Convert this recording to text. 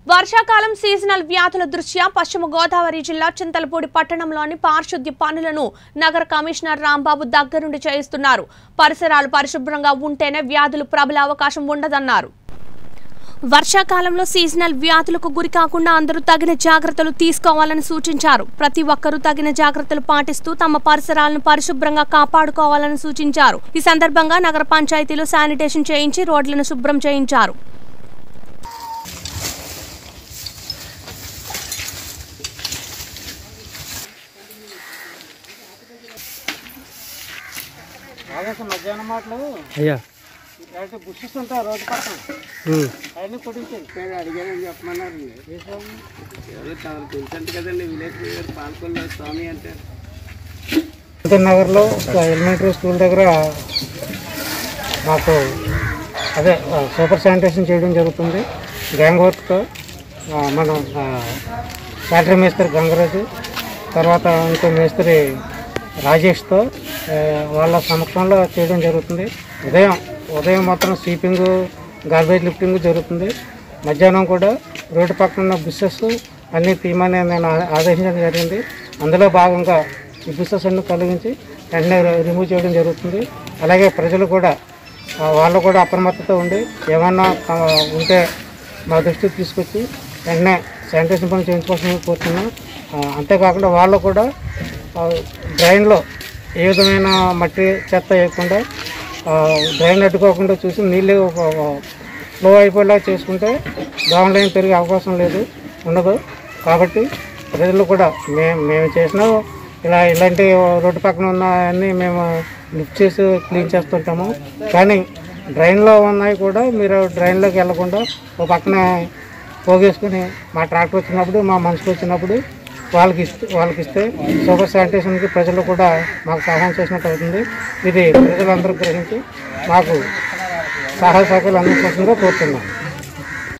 వర్షాకాలం సీజనల్ వ్యాధుల దృష్ట్యా పశ్చిమ గోదావరి జిల్లా చింతలపూడి పట్టణంలోని పారిశుద్ధ్య పనులను నగర కమిషనర్ రాంబాబు దగ్గరుండి చేయిస్తున్నారు పరిసరాలు పరిశుభ్రంగా ఉంటేనే వ్యాధులు ప్రబలే అవకాశం ఉండదన్నారు వర్షాకాలంలో సీజనల్ వ్యాధులకు గురి కాకుండా అందరూ తగిన జాగ్రత్తలు తీసుకోవాలని సూచించారు ప్రతి ఒక్కరూ తగిన జాగ్రత్తలు పాటిస్తూ తమ పరిసరాలను పరిశుభ్రంగా కాపాడుకోవాలని సూచించారు ఈ సందర్భంగా నగర పంచాయతీలో శానిటేషన్ చేయించి రోడ్లను శుభ్రం చేయించారు ఆకాశం మధ్యాహ్నం మాటలు అయ్యా అయితే బుషెస్ ఉంటాయి రోడ్డు పక్కన ఉమ్. అవన్నీ కొట్టించారు పేరు అడిగానని చెప్పమన్నారు ఏ స్వామి ఎవరో తమకు తెలుసంట కదండి విలేజ్ గారు పాల్కొల్లో స్వామి అంటే నగర్లో ఎలిమెంటరీ స్కూల్ దగ్గర మాకు అదే ఆ, సూపర్ శానిటేషన్ చేయడం జరుగుతుంది గ్యాంగ్ వర్క్తో ఆ, మనం ఆ, ఫ్యాక్టరీ మేస్త్రి గంగరాజు తర్వాత ఇంకో మేస్త్రి రాజేష్తో ఆ, వాళ్ళ సమక్షంలో చేయడం జరుగుతుంది ఉదయం ఉదయం మొత్తం స్వీపింగ్ గార్బేజ్ లిఫ్టింగ్ జరుగుతుంది మధ్యాహ్నం కూడా రోడ్డు పక్కన ఉన్న బుస్సెస్ అన్నీ తీయమని నేను ఆ- ఆదేశించడం జరిగింది అందులో భాగంగా ఈ బుస్సెస్ అన్ని కలిగించి వెంటనే రిమూవ్ చేయడం జరుగుతుంది అలాగే ప్రజలు కూడా ఆ, వాళ్ళు కూడా అప్రమత్తతో ఉండి ఏమన్నా ఆ, ఉంటే మా దృష్టికి తీసుకొచ్చి వెంటనే శానిటేషన్ పని చేయించుకోవాల్సింది కోరుతున్నాం ఆ, అంతేకాకుండా వాళ్ళు కూడా ఆ, డ్రైన్లో ఏ విధమైన మట్టి చెత్త వేయకుండా ఆ, డ్రైన్ అడ్డుకోకుండా చూసి నీళ్ళు ఫ్లో అయిపోయేలా చేసుకుంటే దోమలు ఏం పెరిగే అవకాశం లేదు ఉండదు కాబట్టి ప్రజలు కూడా మేము మేము చేసిన ఇలా ఇలాంటి రోడ్డు పక్కన ఉన్న అన్నీ మేము లిఫ్ట్ చేసి క్లీన్ చేస్తుంటాము కానీ డ్రైన్లో ఉన్నాయి కూడా మీరు డ్రైన్లోకి వెళ్ళకుండా ఒక పక్కన పోగేసుకుని మా ట్రాక్టర్ వచ్చినప్పుడు మా మనిషికి వచ్చినప్పుడు వాళ్ళకి ఇస్తే వాళ్ళకి ఇస్తే సూపర్ శానిటేషన్కి ప్రజలు కూడా మాకు సహాయం చేసినట్టు అవుతుంది ఇది ప్రజలందరూ గ్రహించి మాకు సహాయ సహకారాలు అందించాల్సిందిగా కోరుతున్నాను